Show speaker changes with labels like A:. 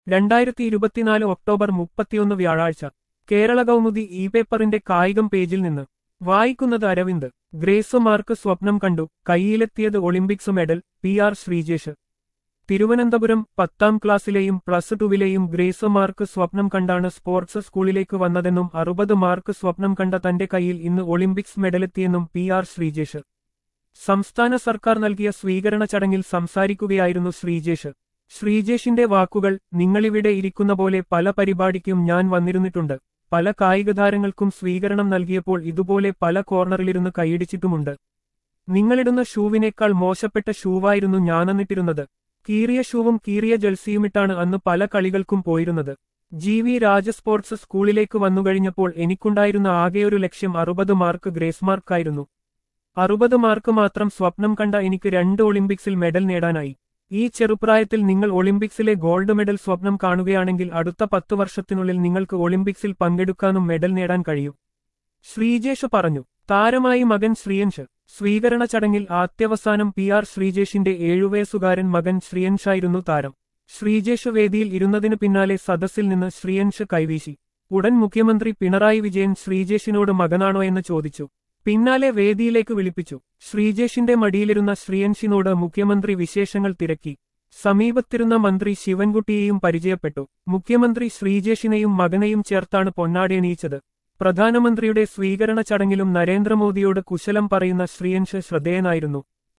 A: രണ്ടായിരത്തി ഇരുപത്തിനാല് ഒക്ടോബർ മുപ്പത്തിയൊന്ന് വ്യാഴാഴ്ച കേരള കൗമുദി ഇ പേപ്പറിന്റെ കായികം പേജിൽ നിന്ന് വായിക്കുന്നത് അരവിന്ദ് ഗ്രേസ് മാർക്ക് സ്വപ്നം കണ്ടു കൈയിലെത്തിയത് Olympics medal P R Sreejesh Thiruvananthapuram പത്താം ക്ലാസ്സിലെയും പ്ലസ് ടുവിലെയും ഗ്രേസ് മാർക്ക് സ്വപ്നം കണ്ടാണ് സ്പോർട്സ് സ്കൂളിലേക്ക് വന്നതെന്നും അറുപത് മാർക്ക് സ്വപ്നം കണ്ട തന്റെ കയ്യിൽ ഇന്ന് ഒളിമ്പിക്സ് മെഡലെത്തിയെന്നും പി ആർ ശ്രീജേഷ് സംസ്ഥാന സർക്കാർ നൽകിയ സ്വീകരണ ചടങ്ങിൽ സംസാരിക്കുകയായിരുന്നു ശ്രീജേഷ് ശ്രീജേഷിന്റെ വാക്കുകൾ നിങ്ങളിവിടെ ഇരിക്കുന്ന പോലെ പല പരിപാടിക്കും ഞാൻ വന്നിരുന്നിട്ടുണ്ട് പല കായിക താരങ്ങൾക്കും സ്വീകരണം നൽകിയപ്പോൾ ഇതുപോലെ പല കോർണറിലിരുന്ന് കൈയിടിച്ചിട്ടുമുണ്ട് നിങ്ങളിടുന്ന ഷൂവിനേക്കാൾ മോശപ്പെട്ട ഷൂവായിരുന്നു ഞാനന്നിട്ടിരുന്നത് കീറിയ ഷൂവും കീറിയ ജൽസിയുമിട്ടാണ് അന്ന് പല കളികൾക്കും പോയിരുന്നത് ജി വി രാജ സ്പോർട്സ് സ്കൂളിലേക്ക് വന്നുകഴിഞ്ഞപ്പോൾ എനിക്കുണ്ടായിരുന്ന ആകെയൊരു ലക്ഷ്യം അറുപത് മാർക്ക് ഗ്രേസ് മാർക്കായിരുന്നു അറുപത് മാർക്ക് മാത്രം സ്വപ്നം കണ്ട എനിക്ക് രണ്ട് ഒളിമ്പിക്സിൽ മെഡൽ നേടാനായി ഈ ചെറുപ്രായത്തിൽ നിങ്ങൾ ഒളിമ്പിക്സിലെ ഗോൾഡ് മെഡൽ സ്വപ്നം കാണുകയാണെങ്കിൽ അടുത്ത പത്തു വർഷത്തിനുള്ളിൽ നിങ്ങൾക്ക് ഒളിമ്പിക്സിൽ പങ്കെടുക്കാനും മെഡൽ നേടാൻ കഴിയും ശ്രീജേഷ് പറഞ്ഞു താരമായി മകൻ ശ്രീയൻഷ് സ്വീകരണ ചടങ്ങിൽ ആദ്യവസാനം പി ആർ ശ്രീജേഷിന്റെ ഏഴുവയസ്സുകാരൻ മകൻ ശ്രീയൻഷായിരുന്നു താരം ശ്രീജേഷ് വേദിയിൽ ഇരുന്നതിനു പിന്നാലെ സദസ്സിൽ നിന്ന് ശ്രീയൻഷ് കൈവീശി ഉടൻ മുഖ്യമന്ത്രി പിണറായി വിജയൻ ശ്രീജേഷിനോട് മകനാണോ എന്ന് ചോദിച്ചു പിന്നാലെ വേദിയിലേക്ക് വിളിപ്പിച്ചു ശ്രീജേഷിന്റെ മടിയിലിരുന്ന ശ്രീയൻഷിനോട് മുഖ്യമന്ത്രി വിശേഷങ്ങൾ തിരക്കി സമീപത്തിരുന്ന മന്ത്രി ശിവൻകുട്ടിയെയും പരിചയപ്പെട്ടു മുഖ്യമന്ത്രി ശ്രീജേഷിനെയും മകനെയും ചേർത്താണ് പൊന്നാടിയണിയിച്ചത് പ്രധാനമന്ത്രിയുടെ സ്വീകരണ ചടങ്ങിലും നരേന്ദ്രമോദിയോട് കുശലം പറയുന്ന ശ്രീയൻഷ് ശ്രദ്ധേയനായിരുന്നു